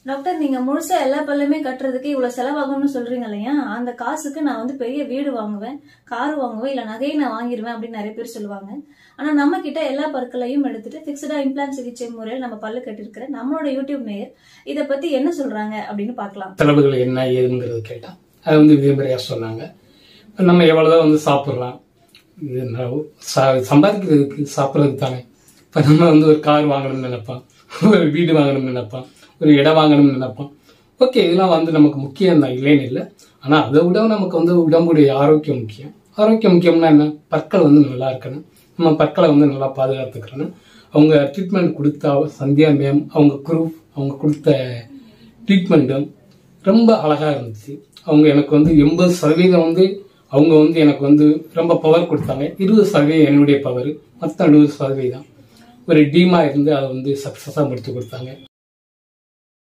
doctor நீங்க முழுசா எல்லா பல்லுமே கட்டுறதுக்கு இவ்வளவு செலவாகும்னு சொல்றீங்க இல்லையா அந்த காசுக்கு நான் வந்து பெரிய வீடு வாங்குவேன் கார் வாங்குவேன் இல்ல நகையை நான் வாங்கிடுவேன் அப்படின்னு நிறைய பேர் சொல்லுவாங்க ஆனா நம்ம கிட்ட எல்லா பற்களையும் எடுத்துட்டு பிக்சடா இம்ப்ளான் சிகிச்சை முறையில் நம்ம பல்லு கட்டிருக்கிற நம்மளோட யூடியூப் நேயர் இத பத்தி என்ன சொல்றாங்க அப்படின்னு பார்க்கலாம் செலவுகள் என்ன ஏதுங்கிறது கேட்டால் அது வந்து விதிமுறையாக சொன்னாங்க இப்ப நம்ம எவ்வளோதான் வந்து சாப்பிட்லாம் இது நான் சா- சம்பாதிக்கிறதுக்கு சாப்பிட்றதுக்கு தானே இப்போ நம்ம வந்து ஒரு கார் வாங்கணும்னு நினைப்போம் ஒரு வீடு வாங்கணும்னு நினைப்போம் ஒரு இடம் வாங்கணும்னு நினைப்போம் ஓகே இதெல்லாம் வந்து நமக்கு முக்கியம் தான் இல்லைன்னு இல்லை ஆனால் அதை விட நமக்கு வந்து உடம்புடைய ஆரோக்கியம் முக்கியம் ஆரோக்கியம் முக்கியம்னா என்ன பற்கள் வந்து நல்லா இருக்கணும் நம்ம பற்களை வந்து நல்லா பாதுகாத்துக்கிறணும் அவங்க ட்ரீட்மெண்ட் கொடுத்தா சந்தியா மேம் அவங்க குரூப் அவங்க கொடுத்த ட்ரீட்மெண்ட்டும் ரொம்ப அழகா இருந்துச்சு அவங்க எனக்கு வந்து எண்பது சதவீதம் வந்து அவங்க வந்து எனக்கு வந்து ரொம்ப பவர் கொடுத்தாங்க இருபது சதவீதம் என்னுடைய பவர் மற்ற அறுபது சதவீதம் ஒரு டீமா இருந்து அதை வந்து சக்ஸஸாக முடித்து கொடுத்தாங்க